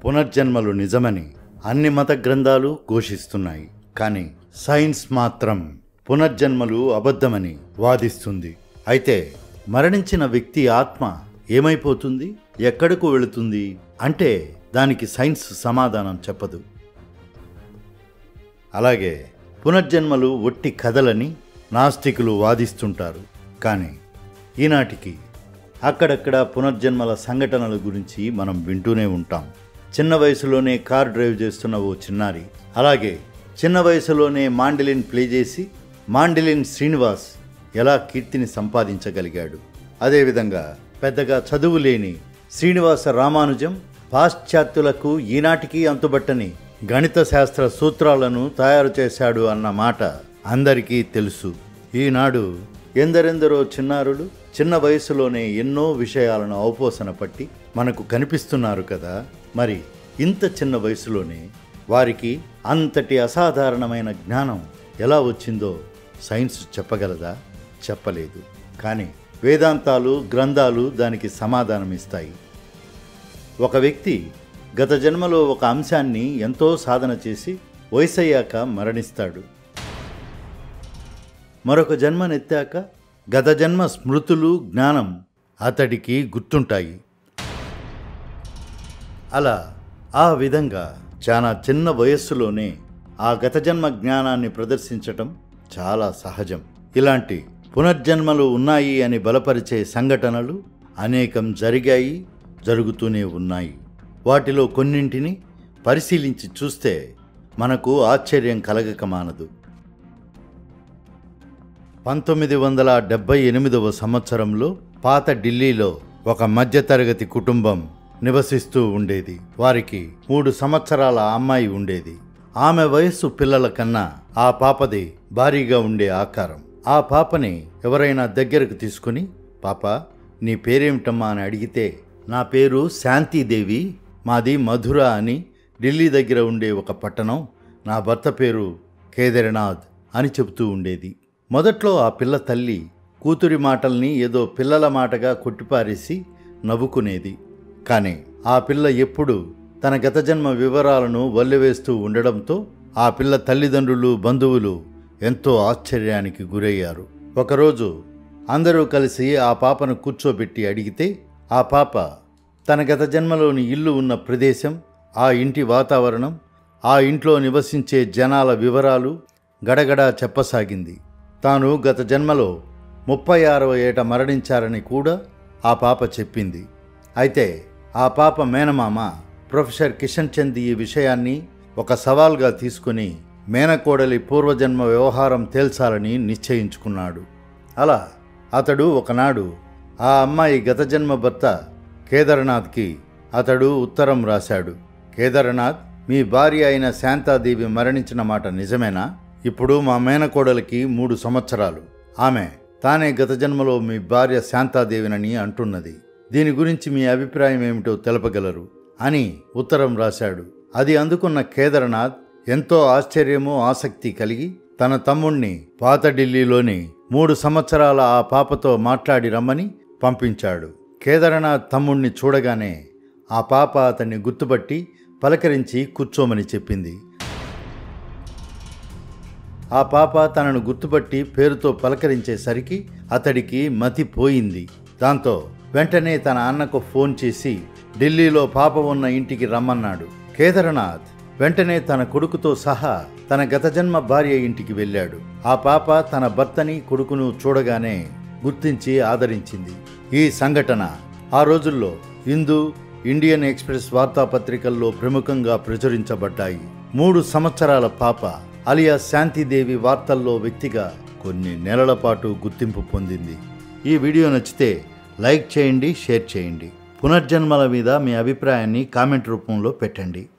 పునర్జన్మలు నిజమని అన్ని మత గ్రంథాలు ఘోషిస్తున్నాయి కానీ సైన్స్ మాత్రం పునర్జన్మలు అబద్ధమని వాదిస్తుంది అయితే మరణించిన వ్యక్తి ఆత్మ ఏమైపోతుంది ఎక్కడకు వెళుతుంది అంటే దానికి సైన్స్ సమాధానం చెప్పదు అలాగే పునర్జన్మలు ఒట్టి కథలని నాస్తికులు వాదిస్తుంటారు కానీ ఈనాటికి అక్కడక్కడ పునర్జన్మల సంఘటనల గురించి మనం వింటూనే ఉంటాం చిన్న వయసులోనే కార్ డ్రైవ్ చేస్తున్న ఓ చిన్నారి అలాగే చిన్న వయసులోనే మాండిలిన్ ప్లే చేసి మాండిలిన్ శ్రీనివాస్ ఎలా కీర్తిని సంపాదించగలిగాడు అదేవిధంగా పెద్దగా చదువు లేని శ్రీనివాస రామానుజం పాశ్చాత్యులకు ఈనాటికి అంతుబట్టని గణిత శాస్త్ర సూత్రాలను తయారు చేశాడు అన్న మాట అందరికీ తెలుసు ఈనాడు ఎందరెందరో చిన్నారులు చిన్న వయసులోనే ఎన్నో విషయాలను అవపోసన పట్టి మనకు కనిపిస్తున్నారు కదా మరి ఇంత చిన్న వయసులోనే వారికి అంతటి అసాధారణమైన జ్ఞానం ఎలా వచ్చిందో సైన్స్ చెప్పగలదా చెప్పలేదు కానీ వేదాంతాలు గ్రంథాలు దానికి సమాధానం ఇస్తాయి ఒక వ్యక్తి గత జన్మలో ఒక అంశాన్ని ఎంతో సాధన చేసి వయసయ్యాక మరణిస్తాడు మరొక జన్మనెత్తాక గత జన్మ స్మృతులు జ్ఞానం అతడికి గుర్తుంటాయి అలా ఆ విధంగా చాలా చిన్న వయస్సులోనే ఆ గత జన్మ జ్ఞానాన్ని ప్రదర్శించటం చాలా సహజం ఇలాంటి పునర్జన్మలు ఉన్నాయి అని బలపరిచే సంఘటనలు అనేకం జరిగాయి జరుగుతూనే ఉన్నాయి వాటిలో కొన్నింటిని పరిశీలించి చూస్తే మనకు ఆశ్చర్యం కలగక మానదు పంతొమ్మిది వందల డెబ్బై ఎనిమిదవ సంవత్సరంలో పాత ఢిల్లీలో ఒక మధ్యతరగతి కుటుంబం నివసిస్తూ ఉండేది వారికి మూడు సంవత్సరాల అమ్మాయి ఉండేది ఆమె వయస్సు పిల్లల కన్నా ఆ పాపది భారీగా ఉండే ఆకారం ఆ పాపని ఎవరైనా దగ్గరకు తీసుకుని పాప నీ పేరేమిటమ్మా అని అడిగితే నా పేరు శాంతిదేవి మాది మధుర అని ఢిల్లీ దగ్గర ఉండే ఒక పట్టణం నా భర్త పేరు కేదార్నాథ్ అని చెబుతూ ఉండేది మొదట్లో ఆ పిల్ల తల్లి కూతురి మాటల్ని ఏదో పిల్లల మాటగా కొట్టిపారేసి నవ్వుకునేది కానీ ఆ పిల్ల ఎప్పుడు తన గత జన్మ వివరాలను వల్లెవేస్తూ ఉండడంతో ఆ పిల్ల తల్లిదండ్రులు బంధువులు ఎంతో ఆశ్చర్యానికి గురయ్యారు ఒకరోజు అందరూ కలిసి ఆ పాపను కూర్చోబెట్టి అడిగితే ఆ పాప తన గత జన్మలోని ఇల్లు ఉన్న ప్రదేశం ఆ ఇంటి వాతావరణం ఆ ఇంట్లో నివసించే జనాల వివరాలు గడగడా చెప్పసాగింది తాను గత జన్మలో ముప్పై ఆరవ ఏట మరణించారని కూడా ఆ పాప చెప్పింది అయితే ఆ పాప మేనమామ ప్రొఫెసర్ కిషన్ చంద్ ఈ విషయాన్ని ఒక సవాల్గా తీసుకుని మేనకోడలి పూర్వజన్మ వ్యవహారం తేల్చాలని నిశ్చయించుకున్నాడు అలా అతడు ఒకనాడు ఆ అమ్మాయి గత జన్మ భర్త కేదార్నాథ్కి అతడు ఉత్తరం రాశాడు కేదార్నాథ్ మీ భార్య అయిన శాంతాదేవి మరణించిన మాట నిజమేనా ఇప్పుడు మా మేనకోడలికి మూడు సంవత్సరాలు ఆమె తానే గత జన్మలో మీ భార్య శాంతాదేవినని అంటున్నది దీని గురించి మీ అభిప్రాయం ఏమిటో తెలపగలరు అని ఉత్తరం రాశాడు అది అందుకున్న కేదార్నాథ్ ఎంతో ఆశ్చర్యము ఆసక్తి కలిగి తన తమ్ముణ్ణి పాత ఢిల్లీలోని మూడు సంవత్సరాల ఆ పాపతో మాట్లాడి రమ్మని పంపించాడు కేదార్నాథ్ తమ్ముణ్ణి చూడగానే ఆ పాప అతన్ని గుర్తుపట్టి పలకరించి కూర్చోమని చెప్పింది ఆ పాప తనను గుర్తుపట్టి పేరుతో పలకరించేసరికి అతడికి మతి పోయింది దాంతో వెంటనే తన అన్నకు ఫోన్ చేసి ఢిల్లీలో పాప ఉన్న ఇంటికి రమ్మన్నాడు కేదార్నాథ్ వెంటనే తన కొడుకుతో సహా తన గత జన్మ భార్య ఇంటికి వెళ్ళాడు ఆ పాప తన భర్తని కొడుకును చూడగానే గుర్తించి ఆదరించింది ఈ సంఘటన ఆ రోజుల్లో హిందూ ఇండియన్ ఎక్స్ప్రెస్ వార్తాపత్రికల్లో ప్రముఖంగా ప్రచురించబడ్డాయి మూడు సంవత్సరాల పాప అలియా శాంతిదేవి వార్తల్లో వ్యక్తిగా కొన్ని నెలల పాటు గుర్తింపు పొందింది ఈ వీడియో నచ్చితే లైక్ చేయండి షేర్ చేయండి పునర్జన్మల మీద మీ అభిప్రాయాన్ని కామెంట్ రూపంలో పెట్టండి